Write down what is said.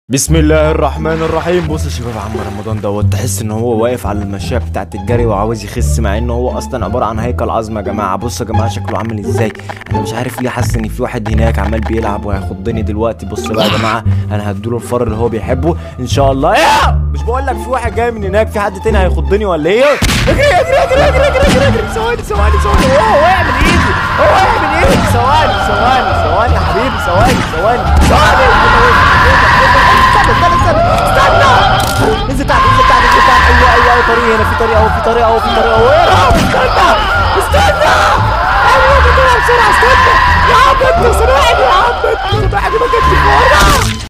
بسم الله الرحمن الرحيم بص يا شباب عم رمضان دوت تحس ان هو واقف على المشايه بتاعت الجري وعاوز يخس مع ان هو اصلا عباره عن هيكل عظم يا جماعه بص يا جماعه شكله عامل ازاي انا مش عارف ليه حاسس ان في واحد هناك عمال بيلعب وهيخضني دلوقتي بص بقى يا جماعه انا هديله الفر اللي هو بيحبه ان شاء الله ايه مش بقول لك في واحد جاي من هناك في حد تاني هيخضني ولا ايه اجري اجري اجري اجري اجري اجري اجري ثواني ثواني ثواني هو وقع من ايدي هو وقع من ايدي ثواني ثواني ثواني يا حبيبي ثواني ثواني ثواني استنى استنى استنى استنى انزل تحت انزل تحت انزل تحت ايوه ايوه ايوه طريق هنا في طريق اهو في طريق اهو في طريق اهو اهرب استنى استنى ايوه بسرعه بسرعه استنى يا عم انت سرعني يا عم انت سرعني ما كنتش